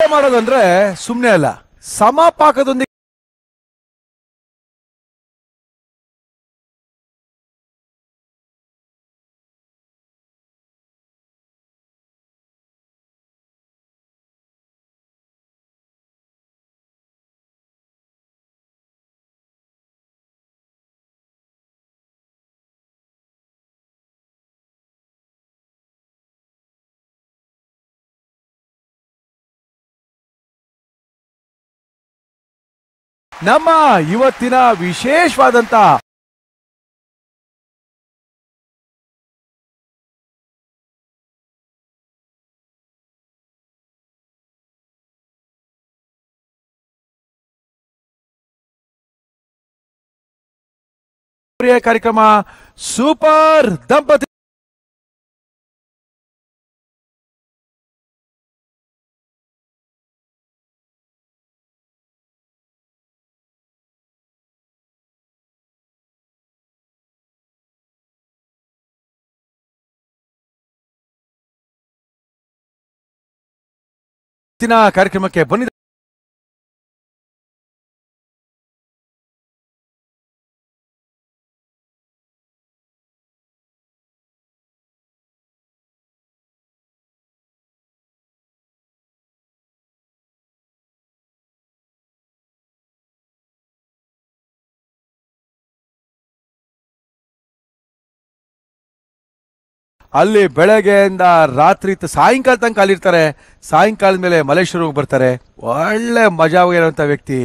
ಮಾಡೋದಂದ್ರೆ ಸುಮ್ನೆ ಅಲ್ಲ ಸಮಪಾಕದೊಂದಿಗೆ ನಮ್ಮ ಇವತ್ತಿನ ವಿಶೇಷವಾದಂತ ಪ್ರಿಯ ಕಾರ್ಯಕ್ರಮ ಸೂಪರ್ ದಂಪತಿ ಇವತ್ತಿನ ಕಾರ್ಯಕ್ರಮಕ್ಕೆ ಬಂದಿದ್ದ ಅಲ್ಲಿ ಬೆಳಗ್ಗೆಯಿಂದ ರಾತ್ರಿ ತ- ಸಾಯಂಕಾಲ ತನಕ ಅಲ್ಲಿರ್ತಾರೆ ಸಾಯಂಕಾಲದ ಮೇಲೆ ಮಲೇಶ್ವರ ಬರ್ತಾರೆ ಒಳ್ಳೆ ಮಜಾ ಇರುವಂತ ವ್ಯಕ್ತಿ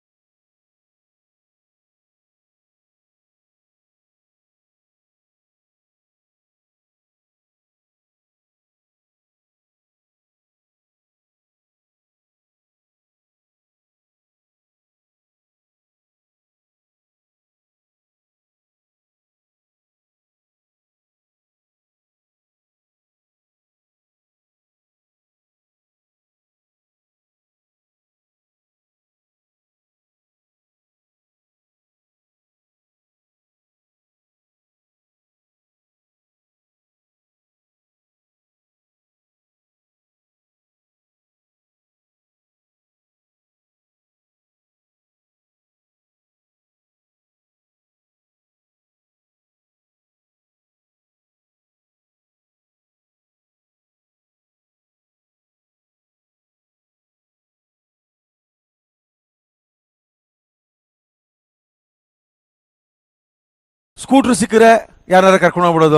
ಸ್ಕೂಟರ್ ಸಿಕ್ಕರೆ ಯಾರು ಕರ್ಕೊಂಡು ಹೋಗ್ಬಿಡೋದು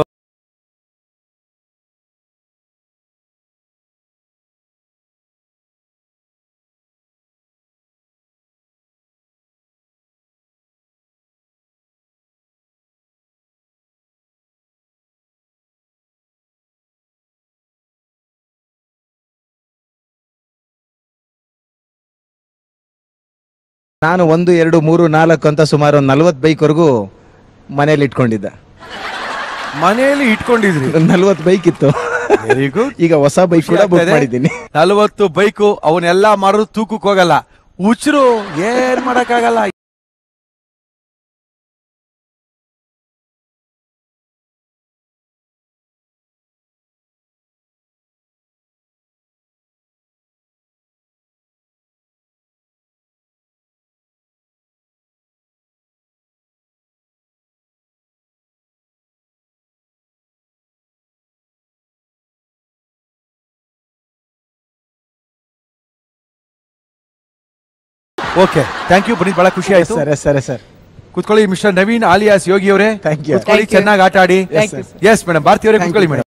ನಾನು ಒಂದು ಎರಡು ಮೂರು ನಾಲ್ಕು ಅಂತ ಸುಮಾರು ಒಂದು ನಲ್ವತ್ತು ಬೈಕ್ವರೆಗೂ ಮನೇಲಿ ಇಟ್ಕೊಂಡಿದ್ದೆ ಮನೆಯಲ್ಲಿ ಇಟ್ಕೊಂಡಿದ್ರಿ ನಲ್ವತ್ತು ಬೈಕ್ ಇತ್ತು ವೆರಿ ಗುಡ್ ಈಗ ಹೊಸ ಬೈಕ್ ಕೂಡ ಬುಕ್ ಮಾಡಿದ್ದೀನಿ ನಲವತ್ತು ಬೈಕು ಅವನ್ನೆಲ್ಲ ಮಾಡೋದು ತೂಕಕ್ಕೆ ಹೋಗಲ್ಲ ಹುಚ್ಚರು ಏನ್ ಮಾಡಕ್ಕಾಗಲ್ಲ ಓಕೆ ಥ್ಯಾಂಕ್ ಯು ಬಂದಿದ್ದು ಬಹಳ ಖುಷಿ ಆಯ್ತು ಸರಿ ಸರಿ ಸರ್ ಕುತ್ಕೊಳ್ಳಿ ಮಿಸ್ಟರ್ ನವೀನ್ ಆಲಿಯಾಸ್ ಯೋಗಿ ಅವರೇ Thank you. ಕುತ್ಕೊಳ್ಳಿ Thank you. ಚೆನ್ನಾಗಿ ಆಟ ಆಡಿ Yes, sir. Yes madam Bharati ಅವರೇ Thank ಕುತ್ಕೊಳ್ಳಿ you, ಮೇಡಮ್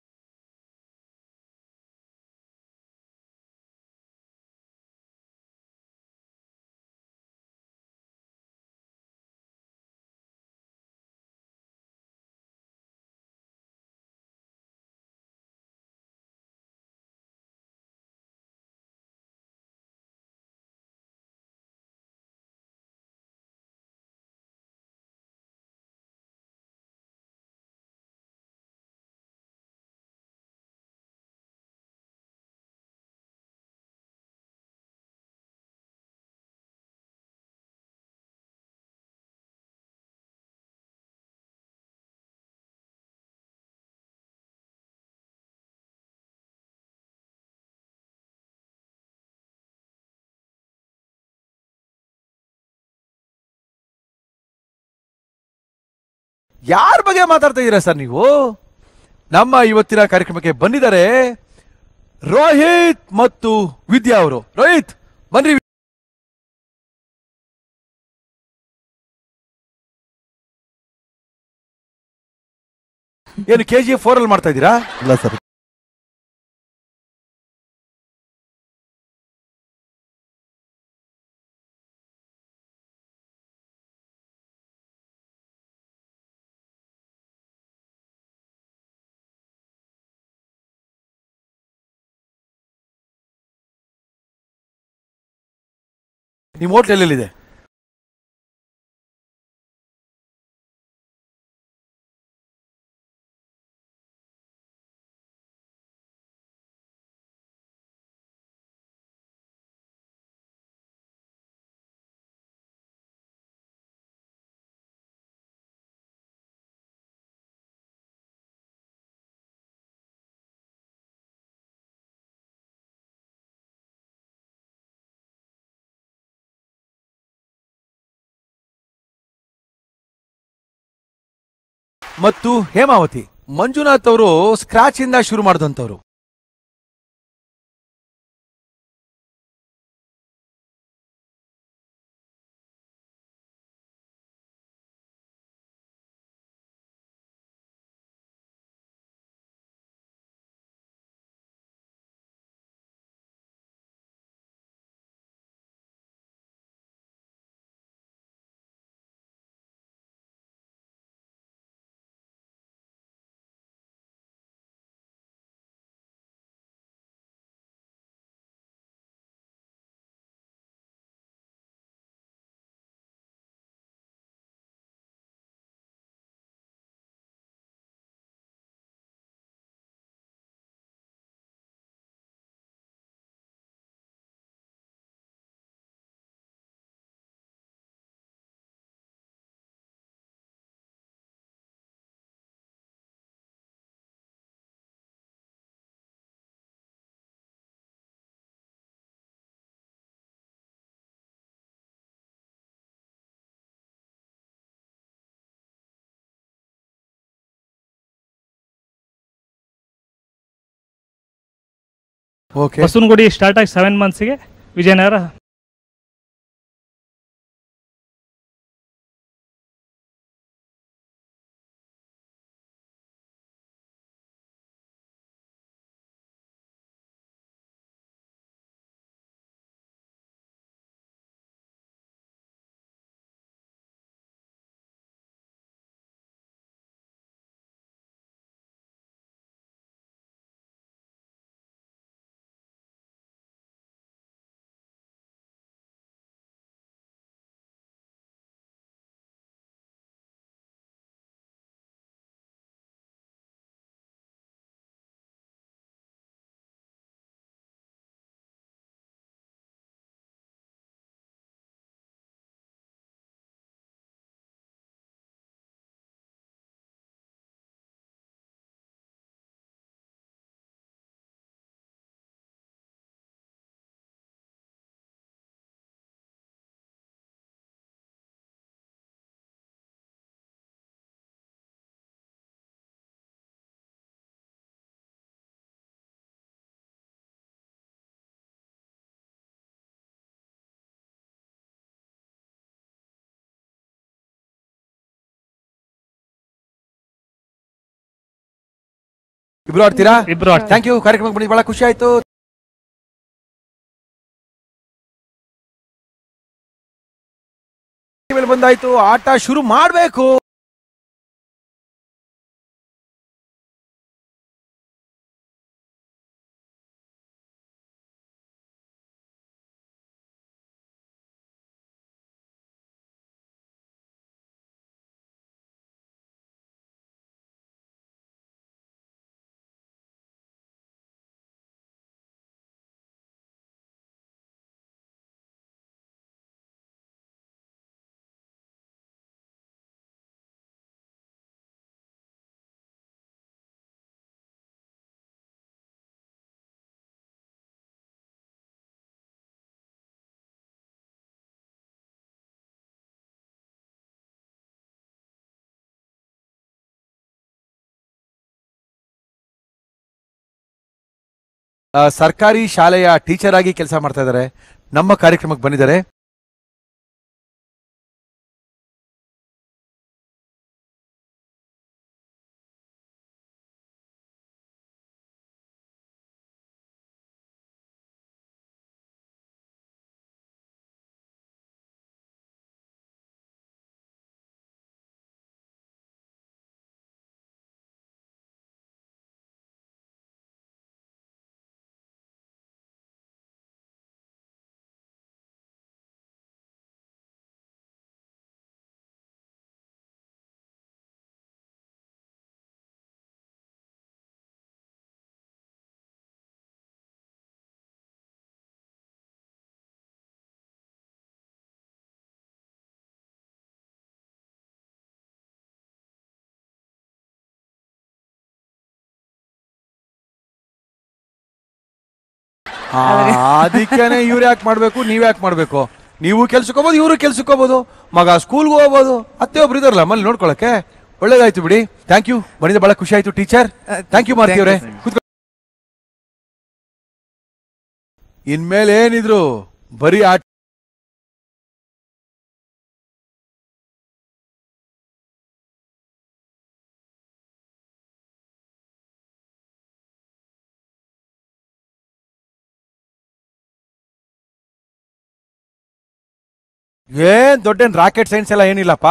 ಯಾರ ಬಗ್ಗೆ ಮಾತಾಡ್ತಾ ಇದ್ದೀರಾ ಸರ್ ನೀವು ನಮ್ಮ ಇವತ್ತಿನ ಕಾರ್ಯಕ್ರಮಕ್ಕೆ ಬಂದಿದ್ದಾರೆ ರೋಹಿತ್ ಮತ್ತು ವಿದ್ಯಾ ಅವರು ರೋಹಿತ್ ಬನ್ರಿ ಏನು ಕೆ ಜಿ ಫೋರ್ ಅಲ್ಲಿ ಮಾಡ್ತಾ ಇದ್ದೀರಾ ಇಲ್ಲ ಸರ್ ನಿಮ್ಮ ಹೋಟ್ಲ್ ಎಲ್ಲೆಲ್ಲಿದೆ ಮತ್ತು ಹೇಮಾವತಿ ಮಂಜುನಾಥ್ ಅವರು ಸ್ಕ್ರಾಚ್ ಇಂದ ಶುರು ಮಾಡಿದಂತವ್ರು ಓಕೆ ಬಸವನಗುಡಿ ಸ್ಟಾರ್ಟ್ ಆಗಿ ಸೆವೆನ್ ಮಂತ್ಸ್ಗೆ ವಿಜಯನಗರ ಇಬ್ರು ಆಡ್ತೀರಾ ಇಬ್ರು ಆಡ್ತೀವಿ. ಥ್ಯಾಂಕ್ ಯು ಕಾರ್ಯಕ್ರಮಕ್ಕೆ ಬಂದು ಬಹಳ ಖುಷಿ ಆಯ್ತು ಮೇಲೆ ಬಂದಾಯ್ತು ಆಟ ಶುರು ಮಾಡಬೇಕು ಆ, ಸರ್ಕಾರಿ ಶಾಲೆಯ ಟೀಚರ್ ಆಗಿ ಕೆಲಸ ಮಾಡ್ತಾ ಇದ್ದಾರೆ ನಮ್ಮ ಕಾರ್ಯಕ್ರಮಕ್ಕೆ ಬಂದಿದ್ದಾರೆ ಆ, ಅದಕ್ಕೇನೆ ಇವ್ರು ಯಾಕೆ ಮಾಡ್ಬೇಕು ನೀವ್ ಯಾಕೆ ಮಾಡ್ಬೇಕು ನೀವು ಕೆಲ್ಸಕ್ಕೆ ಹೋಗ್ಬೋದು ಇವರು ಕೆಲ್ಸಕ್ಕೆ ಹೋಗ್ಬೋದು ಮಗ ಸ್ಕೂಲ್ಗೆ ಹೋಗ್ಬೋದು ಅತ್ತೆ ಒಬ್ರು ಇದಾರಲ್ಲ ಮಲ್ಲಿ ನೋಡ್ಕೊಳಕ್ಕೆ ಒಳ್ಳೇದಾಯ್ತು ಬಿಡಿ ಥ್ಯಾಂಕ್ ಯು ಬಂದಿದ್ದ ಬಹಳ ಖುಷಿ ಆಯ್ತು ಟೀಚರ್ ಥ್ಯಾಂಕ್ ಯು ಮಾರ್ತಿ ಅವರೇ ಇನ್ಮೇಲೆ ಏನಿದ್ರು ಬರೀ ಆಟ ಏನ್ ದೊಡ್ಡ ರಾಕೆಟ್ ಸೈನ್ಸ್ ಎಲ್ಲ ಏನಿಲ್ಲಪ್ಪ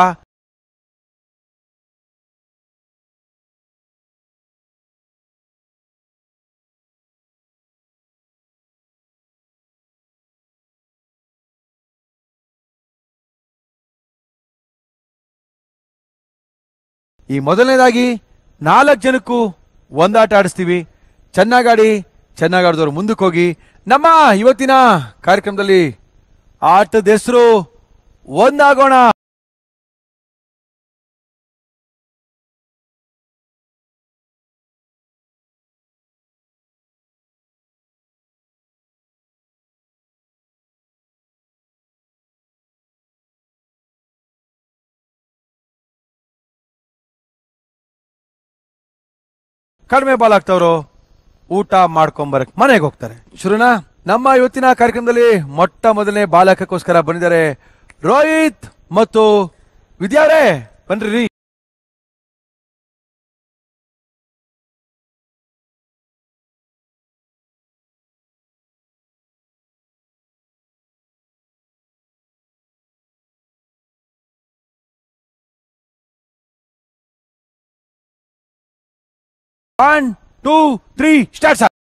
ಈ ಮೊದಲನೇದಾಗಿ ನಾಲ್ಕು ಜನಕ್ಕೂ ಒಂದಾಟ ಆಡಿಸ್ತೀವಿ ಚೆನ್ನಾಗಾಡಿ ಚೆನ್ನಾಗಾಡಿದವ್ರು ಮುಂದಕ್ಕೆ ಹೋಗಿ ನಮ್ಮ ಇವತ್ತಿನ ಕಾರ್ಯಕ್ರಮದಲ್ಲಿ ಆಟದ ಹೆಸರು ಒಂದಾಗೋಣ ಕಡಿಮೆ ಬಾಲ್ ಆಗ್ತವ್ರು ಊಟ ಮಾಡ್ಕೊಂಬರಕ್ ಮನೆಗೆ ಹೋಗ್ತಾರೆ ಶುರುನಾ ನಮ್ಮ ಇವತ್ತಿನ ಕಾರ್ಯಕ್ರಮದಲ್ಲಿ ಮೊಟ್ಟ ಮೊದಲನೇ ಬಾಲ್ ಹಾಕಕ್ಕೋಸ್ಕರ ಬಂದಿದ್ದಾರೆ ರೋಹಿತ್ ಮತ್ತು ವಿದ್ಯಾರೇ ಬನ್ರಿ ರೀ one two three start sir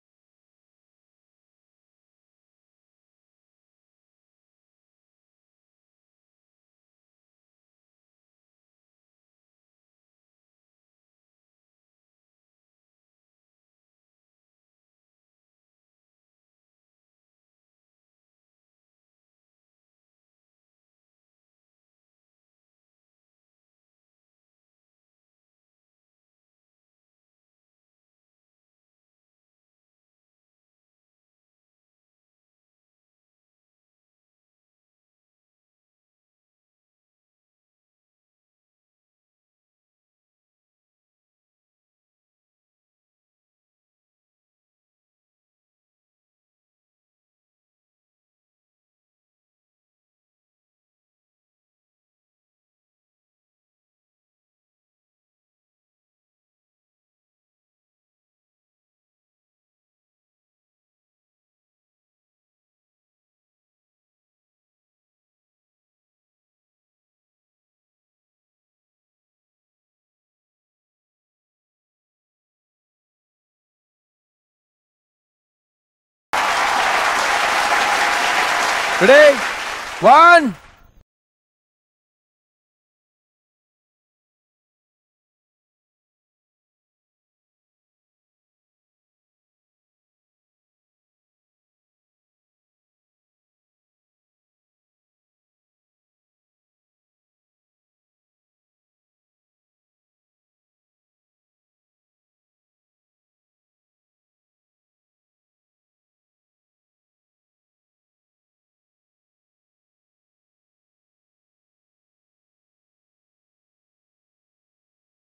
ready one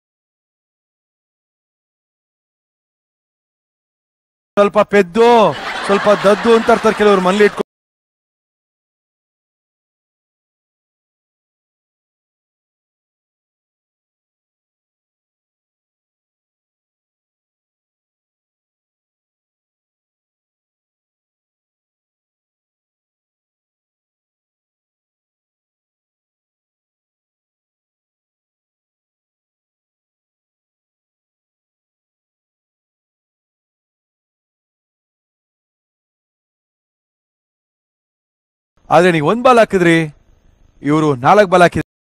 ಸ್ವಲ್ಪ ಪೆದ್ದು ಸ್ವಲ್ಪ ದದ್ದು ಅಂತ ಇರ್ತಾರೆ ಕೆಲವರು ಮನೇಲಿ ಇಟ್ಕೊಂಡು ಆದ್ರೆ ನೀವು ಒಂದ್ ಬಾಲ್ ಹಾಕಿದ್ರಿ ಇವರು ನಾಲ್ಕು ಬಾಲ್ ಹಾಕಿದ್ರಿ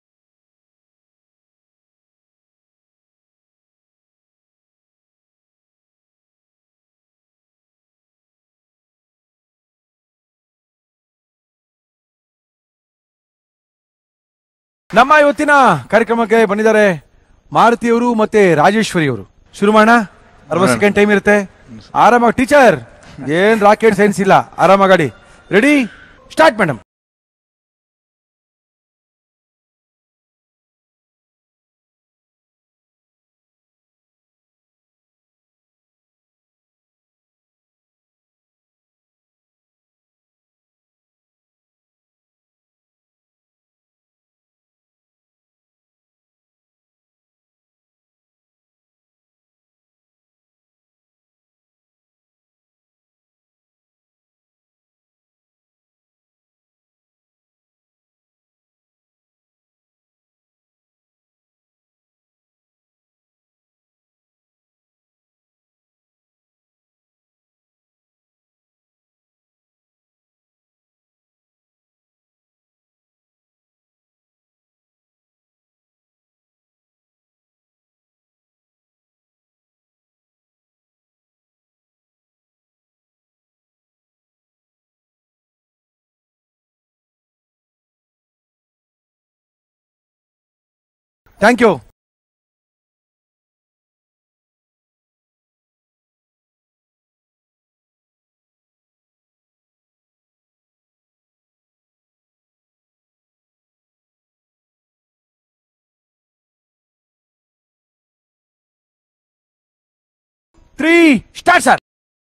ನಮ್ಮ ಇವತ್ತಿನ ಕಾರ್ಯಕ್ರಮಕ್ಕೆ ಬಂದಿದ್ದಾರೆ ಮಾರುತಿಯವರು ಮತ್ತೆ ರಾಜೇಶ್ವರಿ ಅವರು ಶುರು ಮಾಡೋಣ ಅರವತ್ತು ಸೆಕೆಂಡ್ ಟೈಮ್ ಇರುತ್ತೆ ಆರಾಮಾಗಿ ಟೀಚರ್ ಏನ್ ರಾಕೆಟ್ ಸೈನ್ಸ್ ಇಲ್ಲ ಆರಾಮಾಗಾಡಿ ready start madam thank you three start sir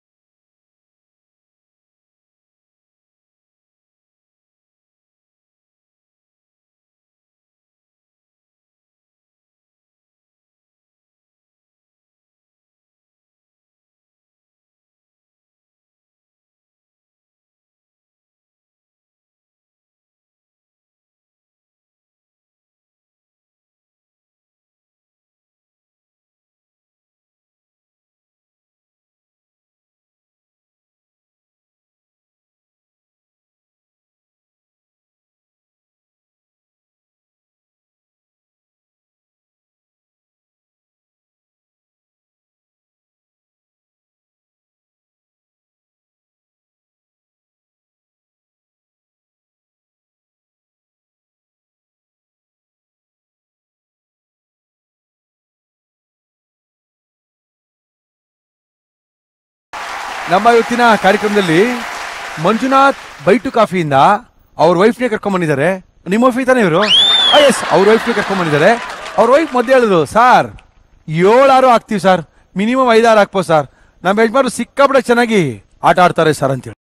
ನಮ್ಮ ಇವತ್ತಿನ ಕಾರ್ಯಕ್ರಮದಲ್ಲಿ ಮಂಜುನಾಥ್ ಬೈಟು ಕಾಫಿಯಿಂದ ಅವ್ರ ವೈಫ್ನೇ ಕರ್ಕೊಂಡ್ ಬಂದಿದ್ದಾರೆ ನಿಮ್ಮ ವೈಫ್ ತಾನೇ ಇವರು ಎಸ್ ಅವ್ರ ವೈಫ್ನೇ ಕರ್ಕೊಂಡ್ ಬಂದಿದ್ದಾರೆ ಅವ್ರ ವೈಫ್ ಮಧ್ಯೆ ಹೇಳಿದ್ರು ಸಾರ್ ಏಳಾರು ಹಾಕ್ತೀವಿ ಸರ್ ಮಿನಿಮಮ್ ಐದಾರು ಹಾಕ್ಬೋದು ಸರ್ ನಮ್ಮ ಯಜಮಾನ್ರು ಸಿಕ್ಕಾಬಿಡ ಚೆನ್ನಾಗಿ ಆಟ ಆಡ್ತಾರೆ ಸರ್ ಅಂತೇಳಿ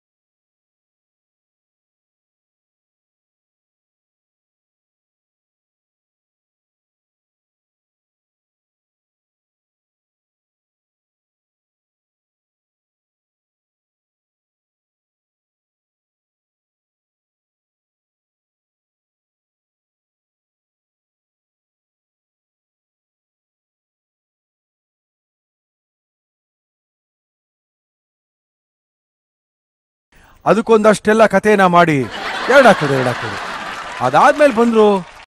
ಅದಕ್ಕೊಂದಷ್ಟೆಲ್ಲ ಕಥೆನ ಮಾಡಿ ಎರಡು ಹಾಕೋದು ಎರಡು ಹಾಕೋದು ಅದಾದ್ಮೇಲೆ ಬಂದ್ರು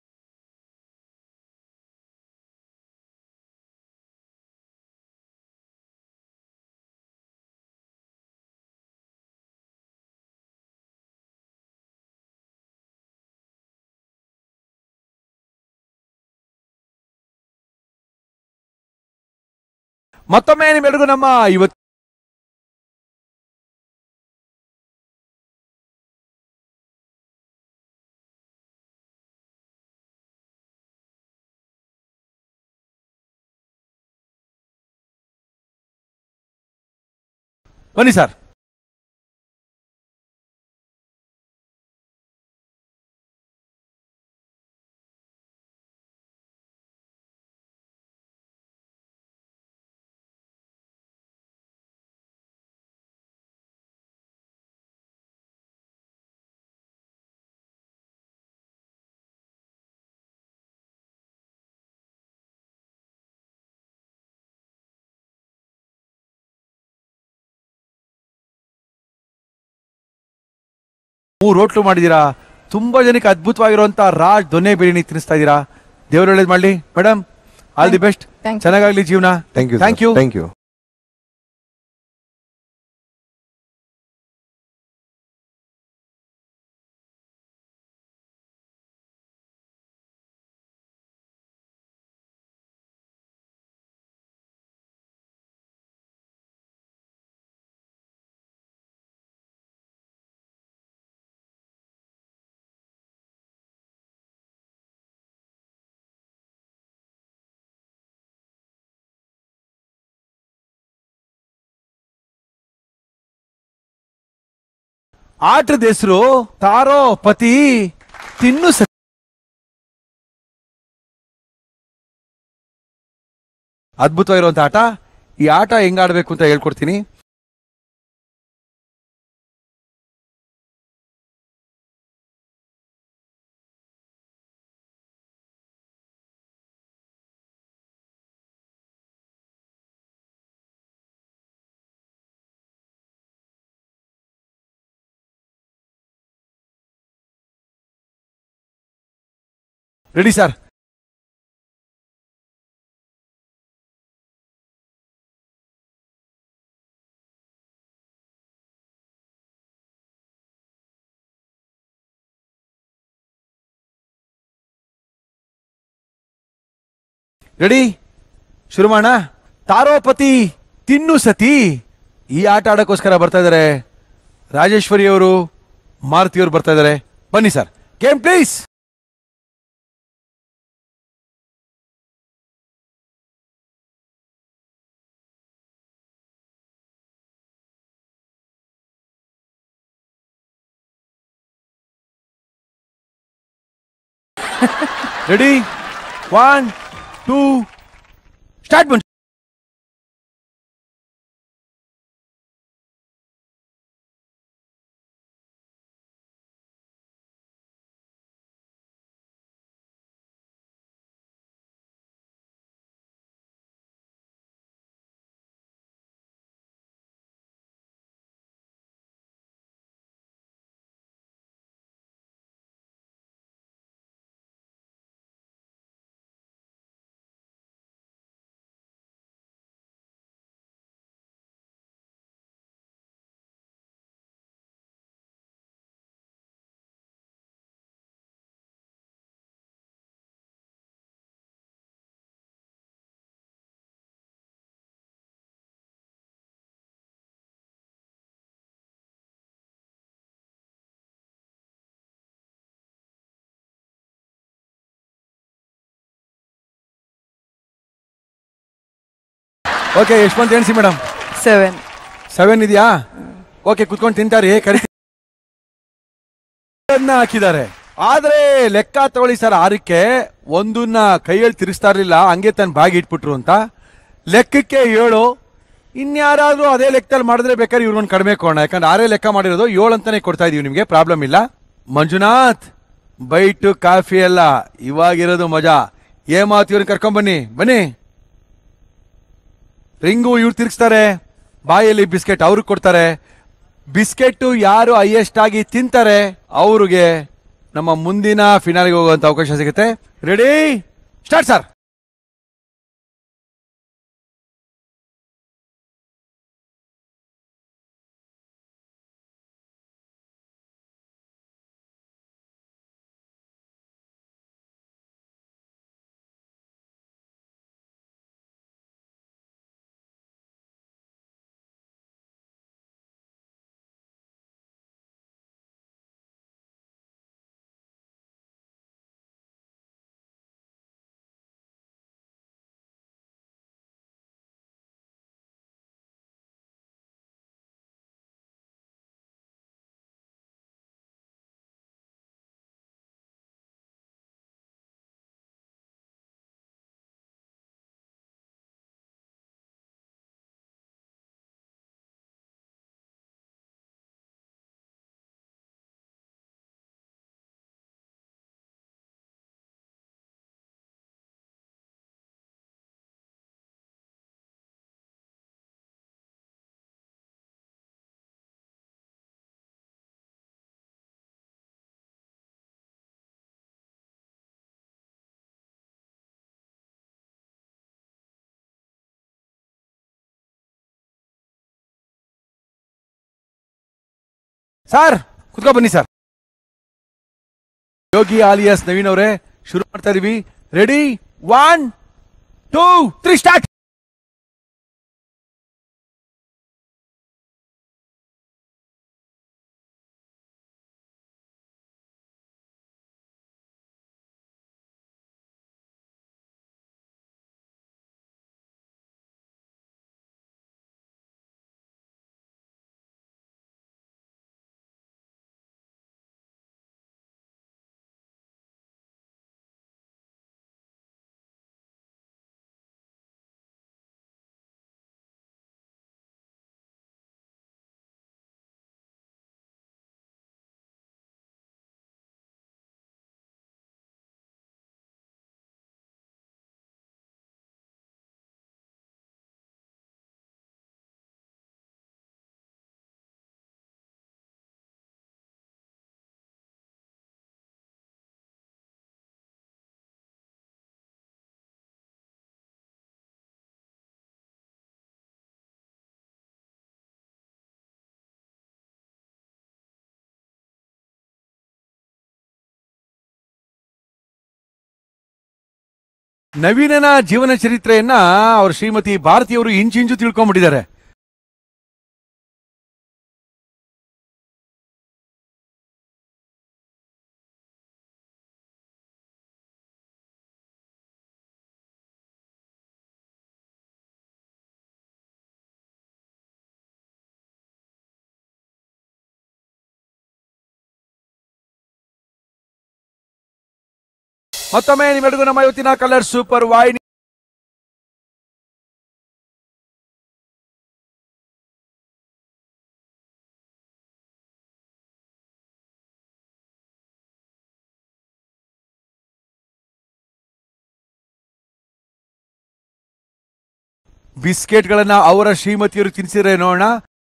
ಮತ್ತೊಮ್ಮೆ ನಿಮ್ಮೆಲ್ಲರಿಗೂ ನಮ್ಮ ಇವತ್ತು ಬನ್ನಿ ಸರ್ ಮೂರು ಹೋಟ್ಲು ಮಾಡಿದೀರಾ ತುಂಬಾ ಜನಕ್ಕೆ ಅದ್ಭುತವಾಗಿರುವಂತ ರಾಜ್ ದೊನ್ನೆ ಬಿರಿಯಾನಿ ತಿನ್ನಿಸ್ತಾ ಇದ್ದೀರಾ ದೇವ್ರು ಒಳ್ಳೇದು ಮಾಡ್ಲಿ madam all the best Thank you. ಚೆನ್ನಾಗಾಗ್ಲಿ ಜೀವನ thank you thank you thank you ಆಟದ ಹೆಸರು ತಾರೋ ಪತಿ ತಿನ್ನು ಸ ಅದ್ಭುತವಾಗಿರುವಂತ ಆಟ ಈ ಆಟ ಹೆಂಗ್ ಆಡ್ಬೇಕು ಅಂತ ಹೇಳ್ಕೊಡ್ತೀನಿ ರೆಡಿ ಸರ್ ರೆಡಿ ಶುರು ಮಾಡೋಣ ತಾರೋಪತಿ ತಿನ್ನು ಸತಿ ಈ ಆಟ ಆಡೋಕ್ಕೋಸ್ಕರ ಬರ್ತಾ ಇದ್ದಾರೆ ರಾಜೇಶ್ವರಿ ಅವರು ಮಾರುತಿ ಅವರು ಬರ್ತಾ ಇದ್ದಾರೆ ಬನ್ನಿ sir game please ready one two start ಬನ್ನಿ ಓಕೆ ಯಶವಂತ್ ಎಣಿಸಿ ಮೇಡಮ್ ಸೆವೆನ್ ಸೆವೆನ್ ಇದೆಯಾ ಓಕೆ ಕುತ್ಕೊಂಡು ತಿಂತಾರೆ ಕರಿ ಹಾಕಿದ್ದಾರೆ ಆದ್ರೆ ಲೆಕ್ಕ ತಗೊಳ್ಳಿ ಸರ್ ಆರಕ್ಕೆ ಒಂದನ್ನ ಕೈಯಲ್ಲಿ ತಿರುಗಿಸ್ತಾ ಇರ್ಲಿಲ್ಲ ಹಂಗೆ ತನ್ನ ಬಾಗಿ ಇಟ್ಬಿಟ್ರು ಅಂತ ಲೆಕ್ಕಕ್ಕೆ ಏಳು ಇನ್ಯಾರಾದ್ರೂ ಅದೇ ಲೆಕ್ಕದಲ್ಲಿ ಮಾಡಿದ್ರೆ ಬೇಕಾದ್ರೆ ಇವ್ರನ್ನ ಕಡಿಮೆ ಕೊಡೋಣ ಯಾಕಂದ್ರೆ ಆರೇ ಲೆಕ್ಕ ಮಾಡಿರೋದು ಏಳು ಅಂತಾನೆ ಕೊಡ್ತಾ ಇದೀವಿ ನಿಮ್ಗೆ ಪ್ರಾಬ್ಲಮ್ ಇಲ್ಲ ಮಂಜುನಾಥ್ ಬೈಟು ಕಾಫಿ ಎಲ್ಲ ಇವಾಗಿರೋದು ಮಜಾ ಏ ಮಾತು ಇವ್ರನ್ನ ಕರ್ಕೊಂಡ್ ಬನ್ನಿ ಬನ್ನಿ ರಿಂಗು ಇವ್ರು ತಿರ್ಗಿಸ್ತಾರೆ ಬಾಯಲ್ಲಿ ಬಿಸ್ಕೆಟ್ ಅವ್ರಿಗೆ ಕೊಡ್ತಾರೆ ಬಿಸ್ಕೆಟ್ ಯಾರು ಹೈಯೆಸ್ಟ್ ಆಗಿ ತಿಂತಾರೆ ಅವ್ರಿಗೆ ನಮ್ಮ ಮುಂದಿನ ಫಿನಾಲಿಗೆ ಹೋಗುವಂತ ಅವಕಾಶ ಸಿಗುತ್ತೆ ರೆಡಿ ಸ್ಟಾರ್ಟ್ ಸರ್ ಸರ್ ಕುತ್ಕೊ ಬನ್ನಿ ಸರ್ ಯೋಗಿ ಆಲಿಯಾಸ್ ನವೀನ್ ಅವರೇ ಶುರು ಮಾಡ್ತಾ ಇದೀವಿ ready one two three start ನವೀನನ ಜೀವನ ಚರಿತ್ರೆಯನ್ನ ಅವ್ರ ಶ್ರೀಮತಿ ಭಾರತಿಯವರು ಇಂಚಿಂಚು ತಿಳ್ಕೊಂಡ್ಬಿಟ್ಟಿದ್ದಾರೆ ಮತ್ತೊಮ್ಮೆ ನಿಮ್ಮೆರಡಿಗೂ ನಮ್ಮ ಇವತ್ತಿನ ಕಲರ್ ಸೂಪರ್ ವಾಹಿನಿ ಬಿಸ್ಕೆಟ್ಗಳನ್ನ ಅವರ ಶ್ರೀಮತಿಯರು ತಿನ್ಸಿದ್ರೆ ನೋಡೋಣ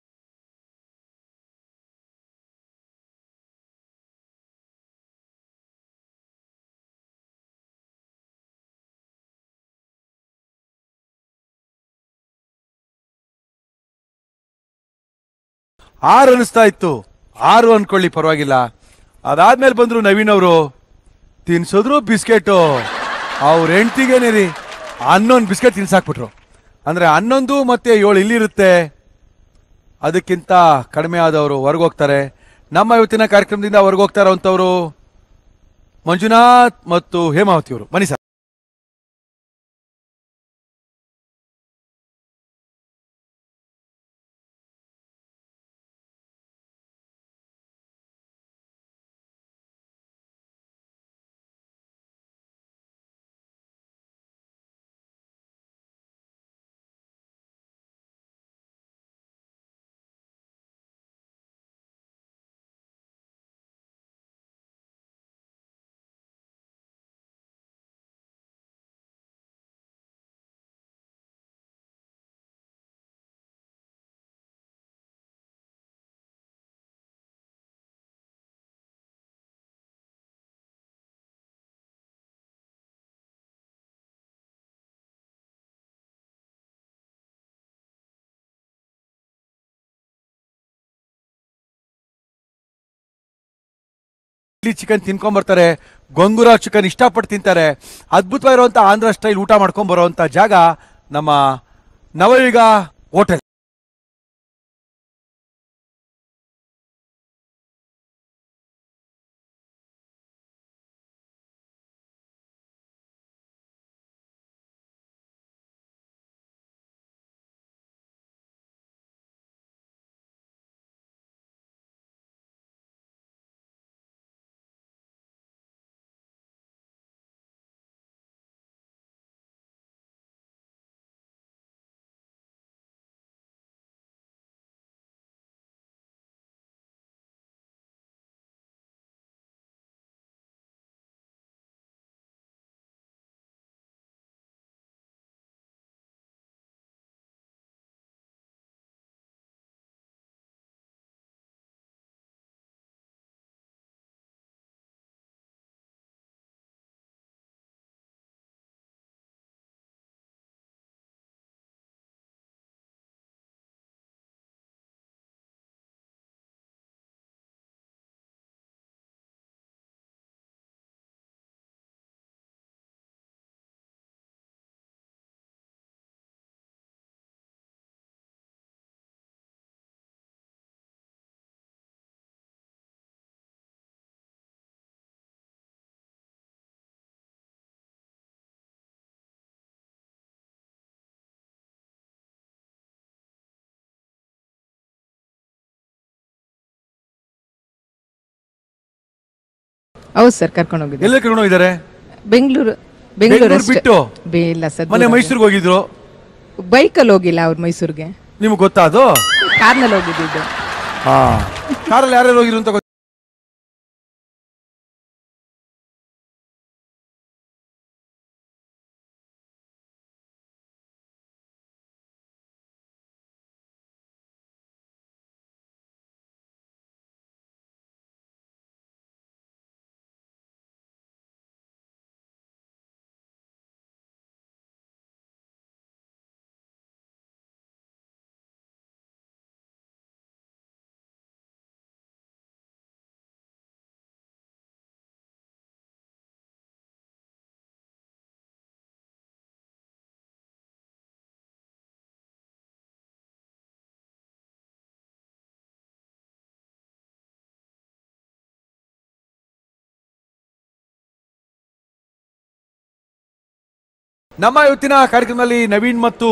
ಆರು ಅನಿಸ್ತಾ ಇತ್ತು ಆರು ಅನ್ಕೊಳ್ಳಿ ಪರವಾಗಿಲ್ಲ ಅದಾದ್ಮೇಲೆ ಬಂದ್ರು ನವೀನ್ ಅವರು ತಿನ್ಸಿದ್ರು ಬಿಸ್ಕೆಟ್ ಅವ್ರ ಹೆಂಡ್ತಿಗೇನೆ ರೀ ಹನ್ನೊಂದು ಬಿಸ್ಕೆಟ್ ತಿನ್ಸಾಕ್ಬಿಟ್ರು ಅಂದ್ರೆ ಹನ್ನೊಂದು ಮತ್ತೆ ಏಳು ಇಲ್ಲಿರುತ್ತೆ ಅದಕ್ಕಿಂತ ಕಡಿಮೆ ಆದವರು ಹೊರಗೋಗ್ತಾರೆ ನಮ್ಮ ಇವತ್ತಿನ ಕಾರ್ಯಕ್ರಮದಿಂದ ಹೊರಗೋಗ್ತಾ ಇರೋಂಥವ್ರು ಮಂಜುನಾಥ್ ಮತ್ತು ಹೇಮಾವತಿ ಅವರು ಬನ್ನಿ ಸರ್ ಇಡ್ಲಿ ಚಿಕನ್ ತಿನ್ಕೊಂಡ್ ಬರ್ತಾರೆ ಗೊಂಗೂರ ಚಿಕನ್ ಇಷ್ಟಪಟ್ಟು ತಿಂತಾರೆ ಅದ್ಭುತವಾಗಿರುವಂತ ಆಂಧ್ರ ಸ್ಟೈಲ್ ಊಟ ಮಾಡ್ಕೊಂಡ್ ಬರುವಂತ ಜಾಗ ನಮ್ಮ ನವಯುಗ ಹೋಟೆಲ್ ಹೌದು ಸರ್ ಕರ್ಕೊಂಡು ಹೋಗಿದ್ದೆ ಎಲ್ಲ ಕರ್ಕೊಂಡು ಹೋಗಿದ್ದಾರೆ ಬೆಂಗಳೂರು ಬೆಂಗಳೂರು ಬೆಂಗಳೂರು ಅಷ್ಟೇ. ಬಿಟ್ಟು? ಬೇ ಇಲ್ಲ ಸರ್ ಮೊನ್ನೆ ಮೈಸೂರಿಗೆ ಹೋಗಿದ್ರು ಬೈಕಲ್ಲಿ ಹೋಗಿಲ್ಲ ಅವ್ರು ಮೈಸೂರಿಗೆ ನಿಮ್ಗೆ ಗೊತ್ತಾ ಅದು ಕಾರ್ನಲ್ಲಿ ಹೋಗಿದ್ದು ಹಾ ಕಾರಲ್ಲಿ ಯಾರ್ಯಾರು ಹೋಗಿರು ಅಂತ ಗೊತ್ತಾ? ನಮ್ಮ ಇವತ್ತಿನ ಕಾರ್ಯಕ್ರಮದಲ್ಲಿ ನವೀನ್ ಮತ್ತು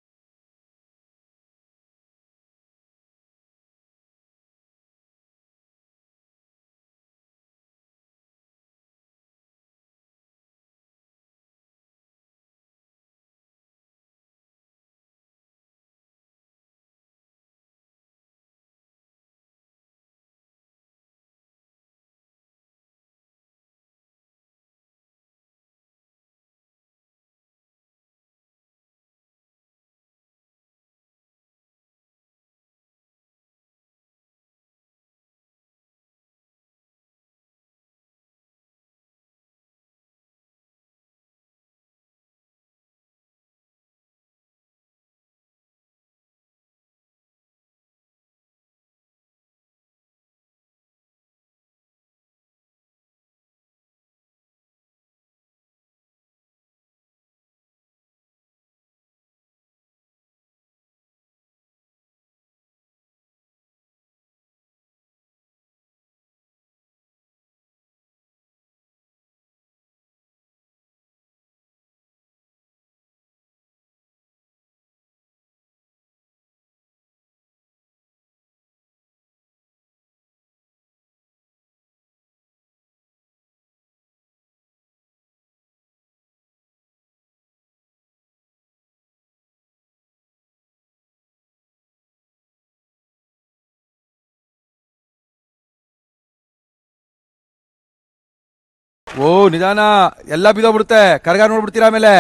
ಓ ನಿಧಾನ ಎಲ್ಲ ಬಿದ್ದೋಗ್ಬಿಡುತ್ತೆ ಕರ್ಗ ನೋಡ್ಬಿಡ್ತೀರಾ ಆಮೇಲೆ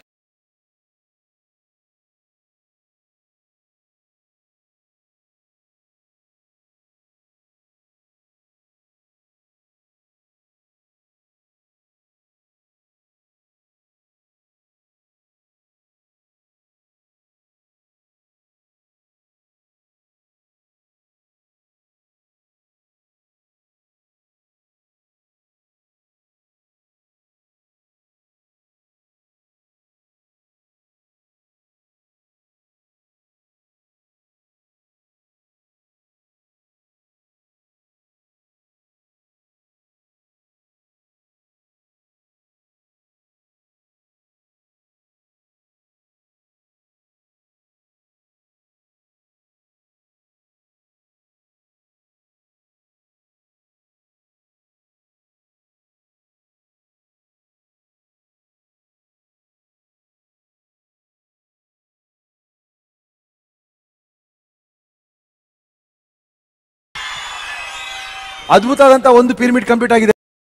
ಅದ್ಭುತ ಆದಂತ ಒಂದು ಪಿರಮಿಡ್ ಕಂಪ್ಲೀಟ್ ಆಗಿದೆ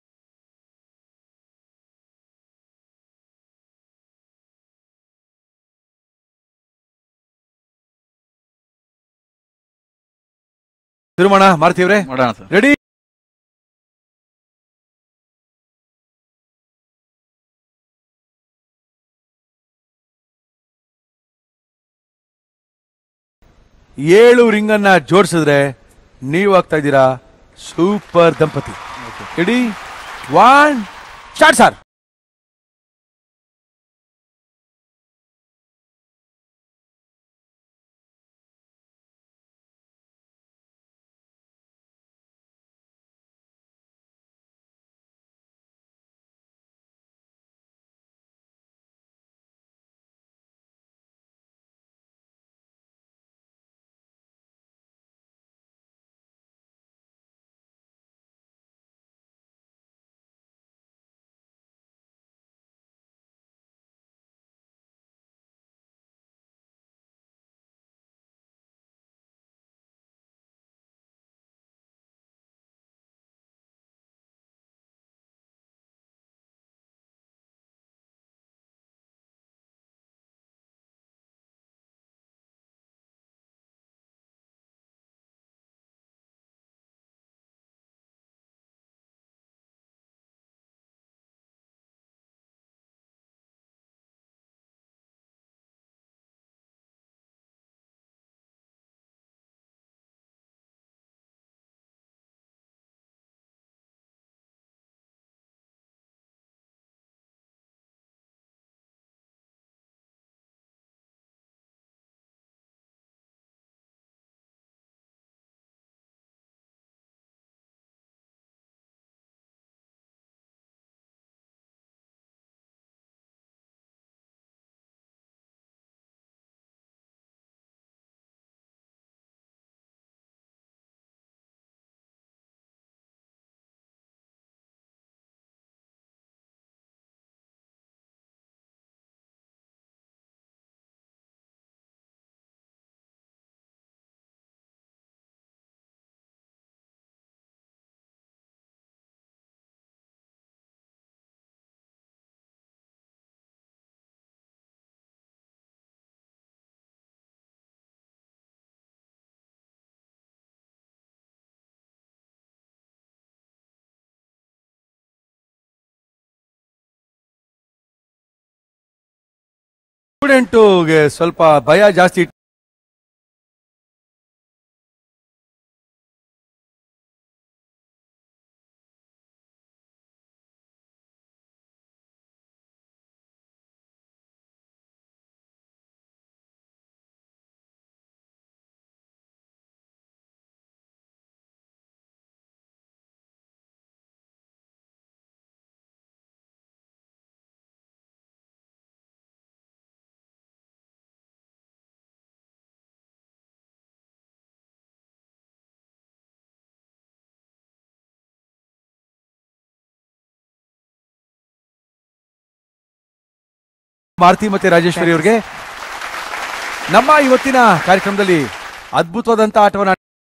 ತಿರುಮಣ ಮಾಡ್ತೀವ್ರೆ ಮಾಡೋಣ ಸರ್ ರೆಡಿ ಏಳು ರಿಂಗನ್ನ ಜೋಡಿಸಿದ್ರೆ ನೀವು ಆಗ್ತಾ ಇದ್ದೀರಾ ಸೂಪರ್ ದಂಪತಿ ರೆಡಿ ಒನ್ ಸ್ಟಾರ್ಟ್ ಸರ್ ಸ್ಟೂಡೆಂಟುಗೆ ಸ್ವಲ್ಪ ಭಯ ಜಾಸ್ತಿ ಮಾರುತಿ ಮತ್ತೆ ರಾಜೇಶ್ವರಿ ಅವರಿಗೆ ನಮ್ಮ ಇವತ್ತಿನ ಕಾರ್ಯಕ್ರಮದಲ್ಲಿ ಅದ್ಭುತವಾದಂತ ಆಟವನ್ನ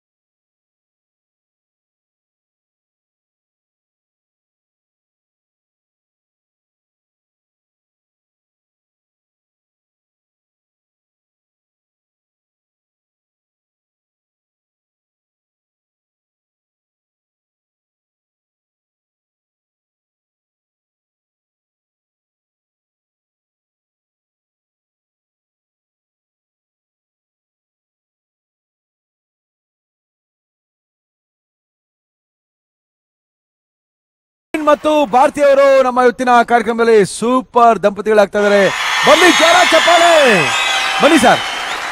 ಮತ್ತು ಭಾರತಿ ಅವರು ನಮ್ಮ ಇವತ್ತಿನ ಕಾರ್ಯಕ್ರಮದಲ್ಲಿ ಸೂಪರ್ ದಂಪತಿಗಳಾಗ್ತಾ ಇದಾರೆ ಬನ್ನಿ ಜೋರ ಚಪ್ಪಾಳೆ ಬನ್ನಿ ಸರ್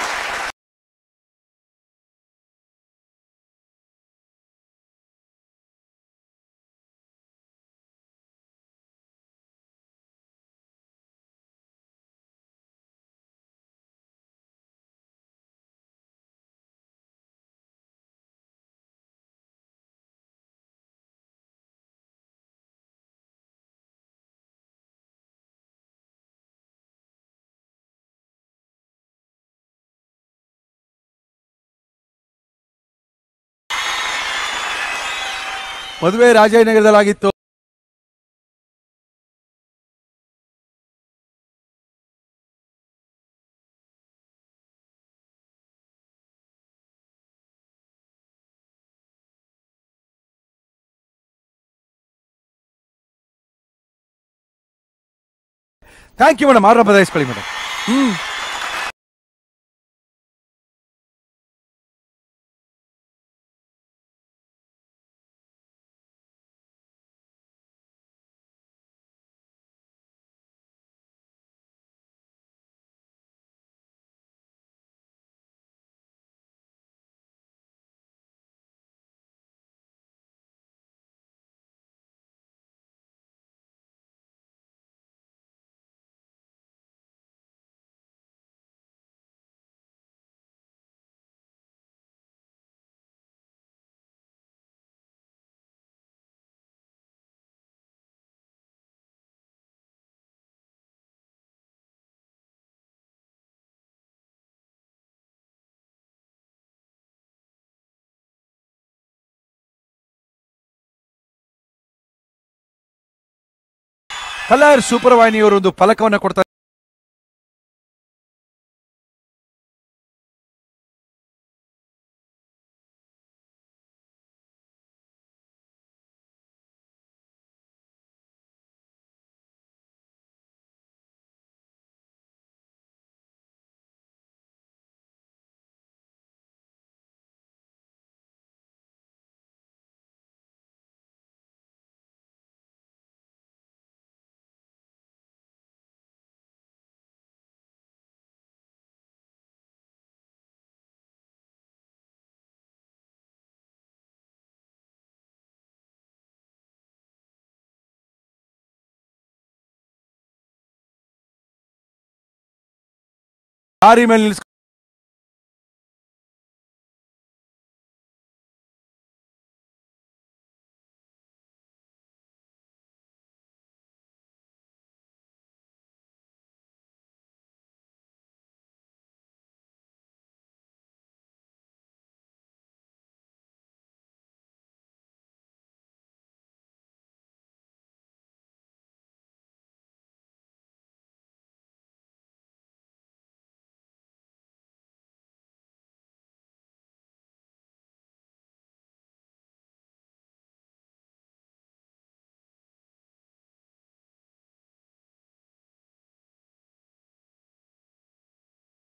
ಮದುವೆ ರಾಜನಗರದಲ್ಲಾಗಿತ್ತು ಥ್ಯಾಂಕ್ ಯು ಮೇಡಮ್ ಆರ್ಡರ್ ಬದಲಾಯಿಸ್ಕೊಳ್ಳಿ ಮೇಡಮ್ ಹ್ಮ್ ಕಲರ್ ಸೂಪರ್ ವಾಹಿನಿಯವರು ಒಂದು ಫಲಕವನ್ನ ಕೊಡ್ತಾರೆ ದಾರಿ ಮೇಲೆ ನಿಲ್ಸ್